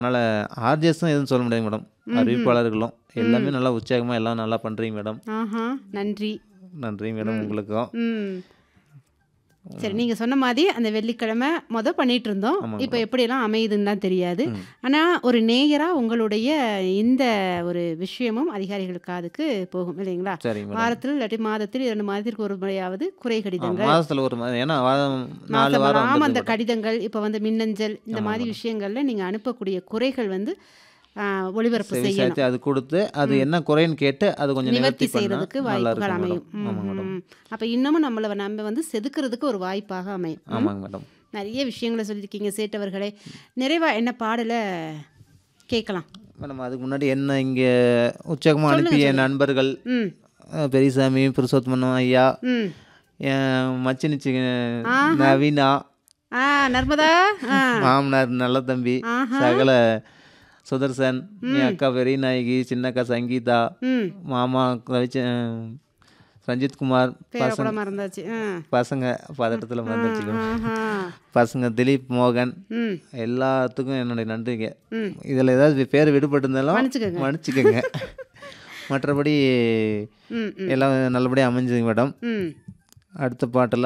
அதனால் ஆர்ஜிஎஸும் எதுவும் சொல்ல முடியாது மேடம் அறிவிப்பாளர்களும் எல்லாமே நல்லா உற்சாகமாக எல்லாம் நல்லா பண்ணுறீங்க மேடம் ஆஹா நன்றி நன்றி மேடம் உங்களுக்கும் ம் சரி நீங்கள் சொன்ன மாதிரி அந்த வெள்ளிக்கிழமை மொதல் பண்ணிட்டு இருந்தோம் ஆமாங்க இப்போ எப்படியெல்லாம் அமையுதுன்னு தான் தெரியாது ஆனால் ஒரு நேயராக உங்களுடைய இந்த ஒரு விஷயமும் அதிகாரிகள் காதுக்கு போகும் இல்லைங்களா சரிங்க மேடம் வாரத்தில் இல்லாட்டி மாதத்தில் இரண்டு மாதத்திற்கு ஒரு முறையாவது குறை ஆ, கடிதங்கள் மாதத்துல ஒரு மாதம் ஏன்னா வாரம் நாலு வாரம் மாசமெல்லாம் அந்த வந்துருது மேடம். கடிதங்கள் இப்போ வந்து மின்னஞ்சல் இந்த மாதிரி விஷயங்கள்ல நீங்கள் அனுப்பக்கூடிய குறைகள் வந்து ஆ, ஒளிபரப்பு சரி செய்யணும் சேர்த்து அது கொடுத்து அது என்ன குறைன்னு கேட்டு அது கொஞ்சம் நிவர்த்தி நிவர்த்தி பண்ணால் செய்யறதுக்கு நல்லா வாய்ப்புகள் இருக்கும் அமையும் மேடம் ஆமாங்க மேடம் அப்போ இன்னமும் நம்மளை நம்ம வந்து செதுக்கிறதுக்கு ஒரு வாய்ப்பாக அமையும் ம். ஆமாங்க மேடம் நிறைய விஷயங்களை சொல்லியிருக்கீங்க சேட்டவர்களே நிறைவா என்ன பாடலை கேட்கலாம் மேடம் அதுக்கு முன்னாடி என்ன இங்கே உற்சாகமாக அனுப்பிய நண்பர்கள் ம் அஹ், பெரியசாமி புருஷோத்தமன் ஐயா ம் என் மச்சினிச்சி நவீனா ஆ நர்மதா ஆ மாமனார் நல்ல தம்பி ஆஹா. சகல சுதர்சன் என் அக்கா பெரிய நாயகி சின்னக்கா சங்கீதா ம் மாமா ரவிச்ச ரஞ்சித் குமார் பேரை கூட மறந்தாச்சு ஆ பசங்க பதட்டத்தில் வந்துருச்சு ஆஹா பசங்க திலீப் மோகன் ம் எல்லாத்துக்கும் என்னுடைய நன்றிங்க ம் இதில் ஏதாவது பேர் விடுபட்டிருந்தாலும் மன்னிச்சுக்கோங்க. மன்னிச்சுக்கோங்க மற்றபடி ம் ம் எல்லாம் நல்லபடியாக அமைஞ்சுங்க மேடம் ம் அடுத்த பாட்டில்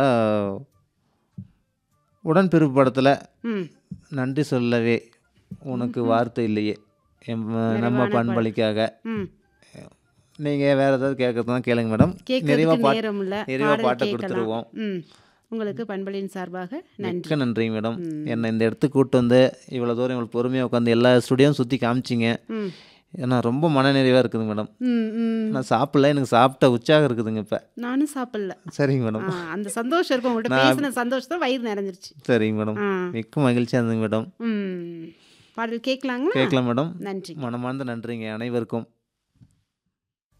உடன்பிறப்பு படத்தில் ம் நன்றி சொல்லவே உனக்கு வார்த்தை இல்லையே எம் நம்ம பண்பளிக்காக ம் நீங்கள் வேறு ஏதாவது கேட்கறதுனா கேளுங்க மேடம் நிறைவாக கேட்கறதுக்கு பாட்டு நேரம் இல்லை நிறைவாக பாடல் பாட்டை கேட்கலாம் கொடுத்துருவோம் ம் உங்களுக்கு பண்பலின் சார்பாக நன்றி மிக்க நன்றிங்க மேடம் என்னை இந்த இடத்துக்கு கூப்பிட்டு வந்து இவ்வளோ தூரம் இவ்வளோ பொறுமையாக உட்காந்து எல்லா ஸ்டுடியோவும் சுற்றி காமிச்சிங்க ம் ஏன்னா ரொம்ப மனநிறைவாக இருக்குதுங்க மேடம் ம் ம் நான் சாப்பிடல எனக்கு சாப்பிட்ட உற்சாகம் இருக்குதுங்க இப்போ நானும் சாப்பிடல சரிங்க மேடம் ஆ, அந்த சந்தோஷம் இருக்கும் உங்கள்கிட்ட பேசின சந்தோஷத்துல வயிறு நிறைஞ்சிருச்சு சரிங்க மேடம் ஆ மிக்க மகிழ்ச்சியாக இருந்துங்க மேடம் ம் பாடல் கேட்கலாங்களா கேட்கலாம் மேடம் நன்றி மனமார்ந்த நன்றிங்க அனைவருக்கும்